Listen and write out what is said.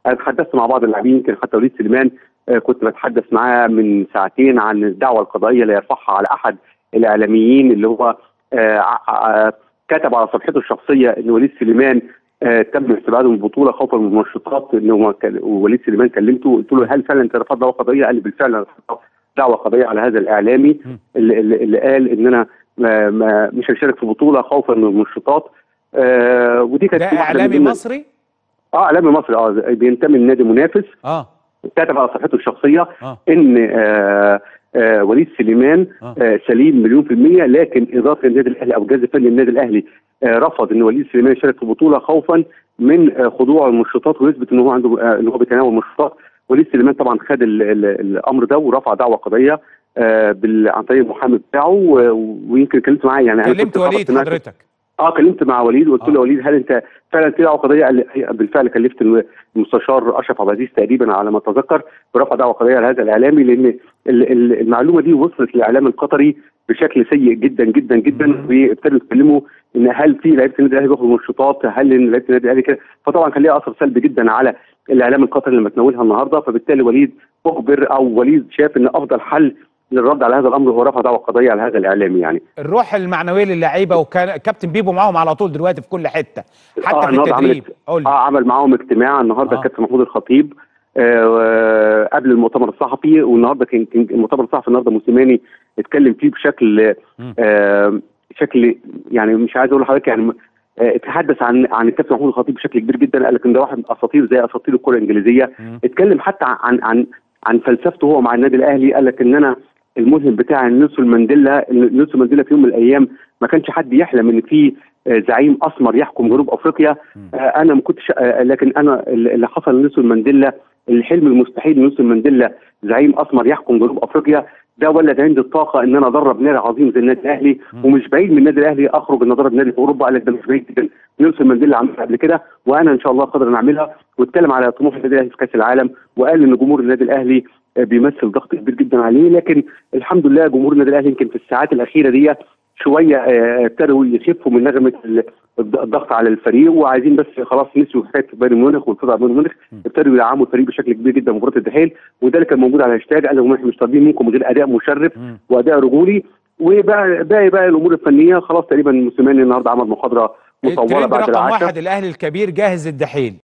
انا تحدثت مع بعض اللاعبين يمكن حتى وليد سليمان آه، كنت بتحدث معاه من ساعتين عن الدعوه القضائيه اللي يرفعها على احد الاعلاميين اللي هو آه، آه، كتب على صفحته الشخصيه ان وليد سليمان آه، تم استبعاده من البطوله خوفا من المنشطات ان هو كان- وليد سليمان كلمته قلت له هل فعلا انت رفعت دعوه قضائيه؟ قال لي بالفعل أنا رفعت دعوه قضائيه على هذا الاعلامي اللي, اللي اللي قال ان انا ما ما مش هشارك في البطوله خوفا من المنشطات آه ودي كانت ده واحدة من اعلامي ضمن- مصري اه اعلامي مصري اه بينتمي لنادي منافس اه كتب على صفحته الشخصيه اه ان آه آه وليد سليمان آه. آه سليم مليون في المية لكن إدارة النادي الأهلي أو الجهاز الفني للنادي الأهلي آه رفض إن وليد سليمان يشارك في البطولة خوفا من آه خضوع المنشطات ويثبت إن هو عنده آه إن هو بيتناول منشطات وليد سليمان طبعا خد ال ال الأمر ده ورفع دعوة قضية آه بال عن طريق المحامي بتاعه و- ويمكن كلمت معاه يعني أنا كلمت كنت خلاص وليد سمعت- حضرتك اه كلمت مع وليد وقلت آه. له يا وليد هل انت فعلا في دعوه قضيه؟ قال لي بالفعل كلفت المستشار اشرف عبد العزيز تقريبا على ما اتذكر برفع دعوه قضيه على هذا الاعلامي لان ال- ال- المعلومه دي وصلت للاعلام القطري بشكل سيء جدا جدا جدا مم. وابتدوا يتكلموا ان هل في لعيبه النادي الاهلي بياخدوا منشطات؟ هل إن لعيبه النادي الاهلي كده؟ فطبعا كان ليها اثر سلبي جدا على الاعلام القطري لما تناولها النهارده فبالتالي وليد اخبر او وليد شاف ان افضل حل للرد على هذا الامر هو رفع دعوه قضيه على هذا الاعلامي يعني الروح المعنويه للعيبه وكان كابتن بيبو معاهم على طول دلوقتي في كل حته حتى آه، في النهارده التدريب عملت- قول لي اه عمل معاهم اجتماع النهارده آه. الكابتن محمود الخطيب آه قبل المؤتمر الصحفي والنهارده كان كان المؤتمر الصحفي النهارده موسيماني اتكلم فيه بشكل مم. آه شكل يعني مش عايز اقول لحضرتك يعني آه، اتحدث عن عن الكابتن محمود الخطيب بشكل كبير جدا قال لك ان ده واحد من اساطير زي اساطير الكره الانجليزيه مم. اتكلم حتى عن عن عن فلسفته هو مع النادي الاهلي قال لك ان انا الملهم بتاع نيلسون مانديلا إن نيلسون مانديلا في يوم من الايام ما كانش حد يحلم ان في آه، زعيم اسمر يحكم جنوب افريقيا مم. آه، انا ما كنتش آه، لكن انا اللي حصل لنيلسون مانديلا الحلم المستحيل نيلسون مانديلا زعيم اسمر يحكم جنوب افريقيا ده ولد عندي الطاقه ان انا ادرب نادي عظيم زي النادي الاهلي مم. ومش بعيد من النادي الاهلي اخرج ان ادرب نادي في اوروبا قال لك ده مش بعيد جدا نيلسون مانديلا عملها قبل كده وانا ان شاء الله قادر ان اعملها واتكلم على طموح النادي الاهلي في كاس العالم وقال ان جمهور النادي الاهلي آه، بيمثل ضغط كبير جدا عليه لكن الحمد لله جمهور النادي الاهلي يمكن في الساعات الاخيره دي شويه آه، ابتدوا يخفوا من نغمه ال- الض- الضغط على الفريق وعايزين بس خلاص نسيوا حكايه بايرن ميونخ والفوز على بايرن ميونخ ابتدوا يدعموا الفريق بشكل كبير جدا في مباراه الدحيل وده اللي كان موجود على الهاشتاج قال لهم احنا مش طالبين منكم من غير اداء مشرف مم. واداء رجولي وبقى باقي بقى الامور الفنيه خلاص تقريبا موسيماني النهارده عمل محاضره مطوله الترند بعد رقم العشاء واحد الاهلي الكبير جاهز الدحيل